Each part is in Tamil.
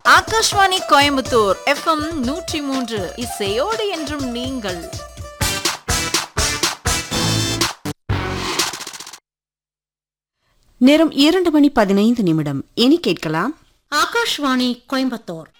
ஆகாஷ்வாணி கோயம்புத்தூர் எஃப்எம் நூற்றி மூன்று இசையோடு என்றும் நீங்கள் நேரம் இரண்டு மணி பதினைந்து நிமிடம் இனி கேட்கலாம் ஆகாஷ்வாணி கோயம்புத்தூர்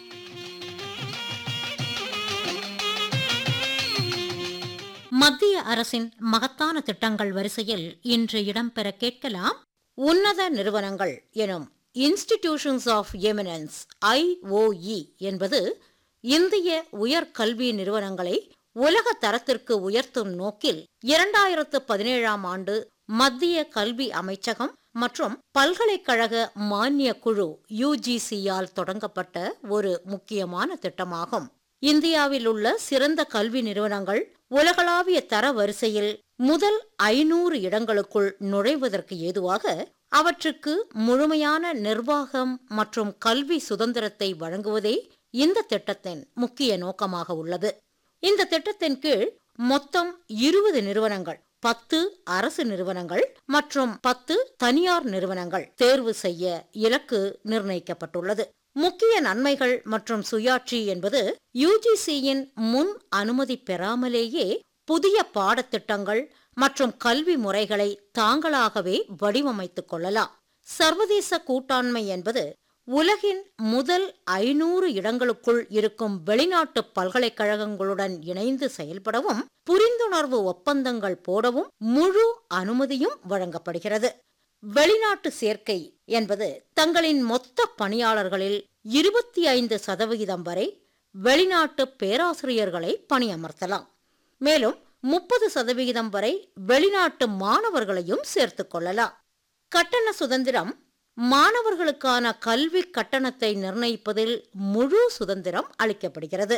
மத்திய அரசின் மகத்தான திட்டங்கள் வரிசையில் இன்று இடம்பெற கேட்கலாம் உன்னத நிறுவனங்கள் எனும் இன்ஸ்டிடியூஷன்ஸ் ஆஃப் எமினன்ஸ் ஐஓஇ என்பது இந்திய உயர்கல்வி நிறுவனங்களை உலக தரத்திற்கு உயர்த்தும் நோக்கில் இரண்டாயிரத்து பதினேழாம் ஆண்டு மத்திய கல்வி அமைச்சகம் மற்றும் பல்கலைக்கழக மானிய குழு யுஜிசியால் தொடங்கப்பட்ட ஒரு முக்கியமான திட்டமாகும் இந்தியாவில் உள்ள சிறந்த கல்வி நிறுவனங்கள் உலகளாவிய தர வரிசையில் முதல் ஐநூறு இடங்களுக்குள் நுழைவதற்கு ஏதுவாக அவற்றுக்கு முழுமையான நிர்வாகம் மற்றும் கல்வி சுதந்திரத்தை வழங்குவதே இந்த திட்டத்தின் முக்கிய நோக்கமாக உள்ளது இந்த திட்டத்தின் கீழ் மொத்தம் இருபது நிறுவனங்கள் பத்து அரசு நிறுவனங்கள் மற்றும் பத்து தனியார் நிறுவனங்கள் தேர்வு செய்ய இலக்கு நிர்ணயிக்கப்பட்டுள்ளது முக்கிய நன்மைகள் மற்றும் சுயாட்சி என்பது யுஜிசியின் முன் அனுமதி பெறாமலேயே புதிய பாடத்திட்டங்கள் மற்றும் கல்வி முறைகளை தாங்களாகவே வடிவமைத்துக் கொள்ளலாம் சர்வதேச கூட்டாண்மை என்பது உலகின் முதல் ஐநூறு இடங்களுக்குள் இருக்கும் வெளிநாட்டு பல்கலைக்கழகங்களுடன் இணைந்து செயல்படவும் புரிந்துணர்வு ஒப்பந்தங்கள் போடவும் முழு அனுமதியும் வழங்கப்படுகிறது வெளிநாட்டு சேர்க்கை என்பது தங்களின் மொத்த பணியாளர்களில் இருபத்தி ஐந்து சதவிகிதம் வரை வெளிநாட்டு பேராசிரியர்களை பணியமர்த்தலாம் மேலும் முப்பது சதவிகிதம் வரை வெளிநாட்டு மாணவர்களையும் சேர்த்துக் கொள்ளலாம் கட்டண சுதந்திரம் மாணவர்களுக்கான கல்வி கட்டணத்தை நிர்ணயிப்பதில் முழு சுதந்திரம் அளிக்கப்படுகிறது